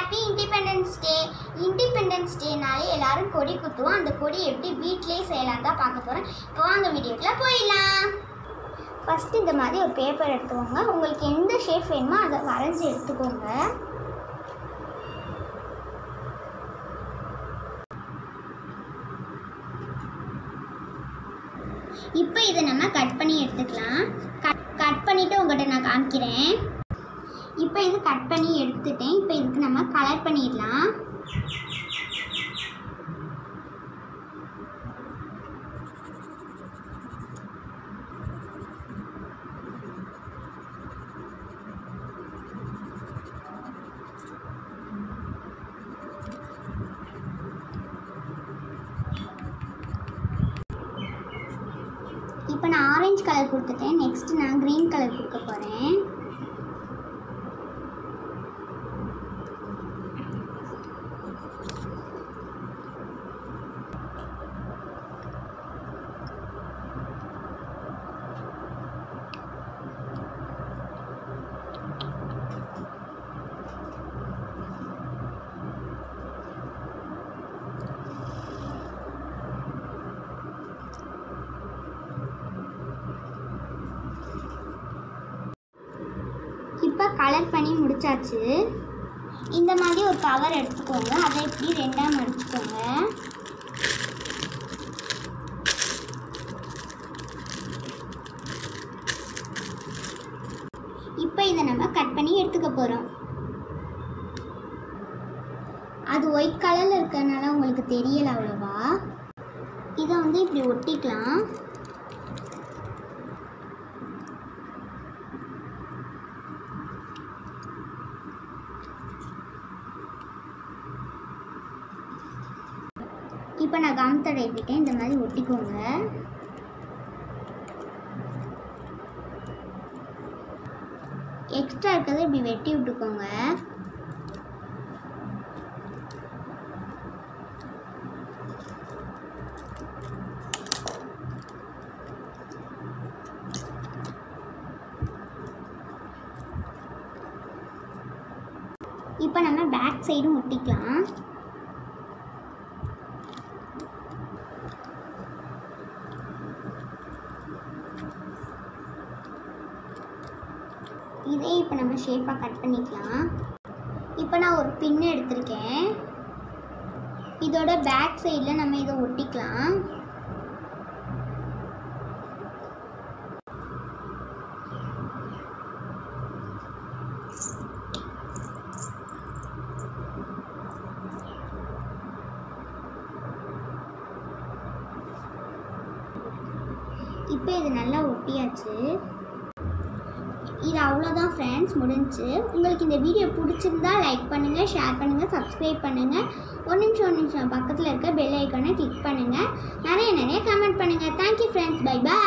happy independence day independence டேனாலே எல்லாரும் கொடி குத்துவோம் அந்த கொடி எப்படி வீட்டிலேயே செய்யலாம் தான் பார்க்க போகிறோம் இப்போ வாங்க வீடியோக்குள்ள போயிடலாம் ஃபஸ்ட்டு இந்த மாதிரி ஒரு பேப்பர் எடுத்துக்கோங்க உங்களுக்கு எந்த ஷேப் வேணுமோ அதை வரைஞ்சி எடுத்துக்கோங்க இப்போ இதை நம்ம கட் பண்ணி எடுத்துக்கலாம் கட் கட் பண்ணிவிட்டு உங்கள்கிட்ட நான் காமிக்கிறேன் இப்போ இது கட் பண்ணி எடுத்துட்டேன் இப்போ இதுக்கு நம்ம கலர் பண்ணிடலாம் இப்போ நான் ஆரஞ்சு கலர் கொடுத்துட்டேன் நெக்ஸ்ட் நான் க்ரீன் கலர் கொடுக்க போகிறேன் இப்போ கலர் பண்ணி முடிச்சாச்சு இந்த மாதிரி ஒரு கவர் எடுத்துக்கோங்க அதை இப்படி ரெண்டாக மடிச்சுக்கோங்க இப்போ இதை நம்ம கட் பண்ணி எடுத்துக்க போகிறோம் அது ஒயிட் கலரில் இருக்கிறதுனால உங்களுக்கு தெரியல அவ்வளோவா இதை வந்து இப்படி ஒட்டிக்கலாம் இப்போ நான் கம் தடவிட்டேன் இந்த மாதிரி ஒட்டிக்கோங்க எக்ஸ்ட்ரா இருக்கிறத இப்படி வெட்டி விட்டுக்கோங்க இப்போ நம்ம பேக் சைடும் ஒட்டிக்கலாம் இதே இப்போ நம்ம ஷேப்பாக கட் பண்ணிக்கலாம் இப்போ நான் ஒரு பின் எடுத்திருக்கேன் இதோட பேக் சைடில் நம்ம இதை ஒட்டிக்கலாம் இப்போ இது நல்லா ஒட்டியாச்சு இது அவ்வளோதான் ஃப்ரெண்ட்ஸ் முடிஞ்சு உங்களுக்கு இந்த வீடியோ பிடிச்சிருந்தா லைக் பண்ணுங்கள் ஷேர் பண்ணுங்கள் சப்ஸ்கிரைப் பண்ணுங்கள் ஒரு நிமிஷம் ஒரு நிமிஷம் பக்கத்தில் இருக்க பெல் ஐக்கானை கிளிக் பண்ணுங்கள் நிறைய நிறைய கமெண்ட் பண்ணுங்கள் தேங்க்யூ ஃப்ரெண்ட்ஸ் பை பை